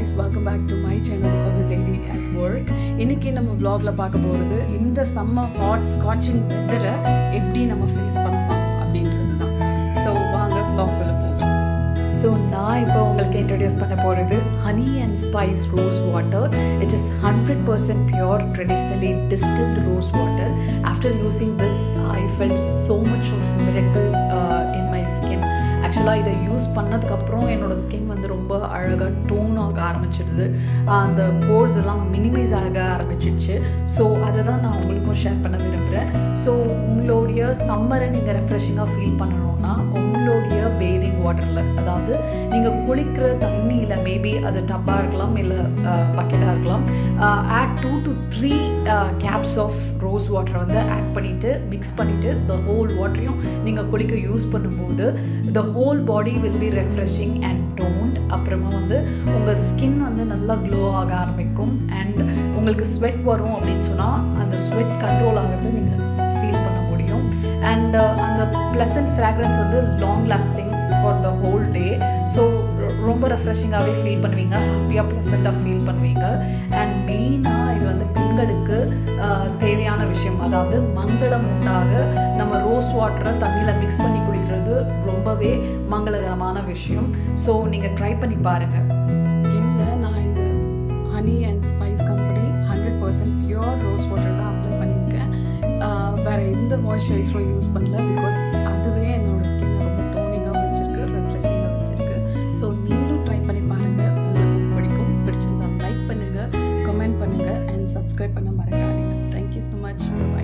guys welcome back to my channel கோவில் lady at work இன்னைக்கு நம்ம vlogல பார்க்க போகிறது இந்த சம்மர் ஹாட் ஸ்காட்சிங் வெதரை எப்படி நம்ம ஃபேஸ் பண்ணலாம் அப்படின்றது தான் ஸோ வாங்க vlogக்குள்ள போகலாம் ஸோ நான் இப்போ உங்களுக்கு இன்ட்ரடியூஸ் பண்ண போகிறது honey and spice rose water it is hundred percent pure traditionally distilled rose water after using this I felt so much of miracle in my skin ஆக்சுவலாக இதை யூஸ் பண்ணதுக்கப்புறம் என்னோடய ஸ்கின் வந்து ரொம்ப அழகாக டோன் ஆக ஆரம்பிச்சிடுது அந்த போர்ஸ் எல்லாம் மினிமைஸ் ஆக ஆரம்பிச்சிடுச்சு ஸோ அதை தான் நான் உங்களுக்கும் ஷேர் பண்ண விரும்புகிறேன் ஸோ உங்களுடைய சம்மரை நீங்கள் ரெஃப்ரெஷிங்காக ஃபீல் பண்ணணும்னா உங்களுடைய பேதிங் வாட்டரில் அதாவது நீங்கள் குளிக்கிற தண்ணியில் மேபி அது டப்பாக இருக்கலாம் இல்லை பக்கெட்டாக இருக்கலாம் add two to three caps of rose வாட்டரை வந்து ஆட் பண்ணிவிட்டு மிக்ஸ் பண்ணிவிட்டு த ஹோல் வாட்டரையும் நீங்கள் குளிக்க யூஸ் பண்ணும்போது the whole body will be refreshing and don't அப்புறமா வந்து உங்கள் ஸ்கின் வந்து நல்லா க்ளோ ஆக ஆரம்பிக்கும் அண்ட் உங்களுக்கு ஸ்வெட் வரும் அப்படின்னு சொன்னால் அந்த ஸ்வெட் கண்ட்ரோல் ஆகிறது நீங்கள் ஃபீல் பண்ண முடியும் அண்ட் அந்த ப்ளசன்ட் ஃப்ராக்ரன்ஸ் வந்து long lasting for the whole day so ரொம்ப ரெஃப்ரெஷிங்காகவே ஃபீல் பண்ணுவீங்க ஹாப்பியாக ப்ளசண்ட்டாக ஃபீல் பண்ணுவீங்க அண்ட் மெயினாக இது வந்து பெண்களுக்கு ஆஹ், தேவையான விஷயம் அதாவது மங்களம் உண்டாக நம்ம ரோஸ் வாட்டரை தண்ணியில் மிக்ஸ் பண்ணி குடிக்கிறது ரொம்பவே மங்களகரமான விஷயம் ஸோ நீங்கள் ட்ரை பண்ணி பாருங்கள் ஸ்கின்ல நான் இந்த honey and spice company hundred percent pure rose water தான் அப்ளை பண்ணியிருக்கேன் ஆஹ் வேற எந்த மாய்ஸ்சரைசரும் யூஸ் பண்ணல பிகாஸ் அதுவே என்னோட ஸ்கின்னை ரொம்ப டோனிங்காக வச்சிருக்கு ரெஃப்ரெஷிங்காக வச்சிருக்கு ஸோ நீங்களும் ட்ரை பண்ணி பாருங்க உங்களுக்கு பிடிக்கும் பிடிச்சிருந்தா லைக் பண்ணுங்க கமெண்ட் பண்ணுங்க அண்ட் சப்ஸ்கிரைப் பண்ண மறக்காதீங்க தேங்க்யூ ஸோ மச் பை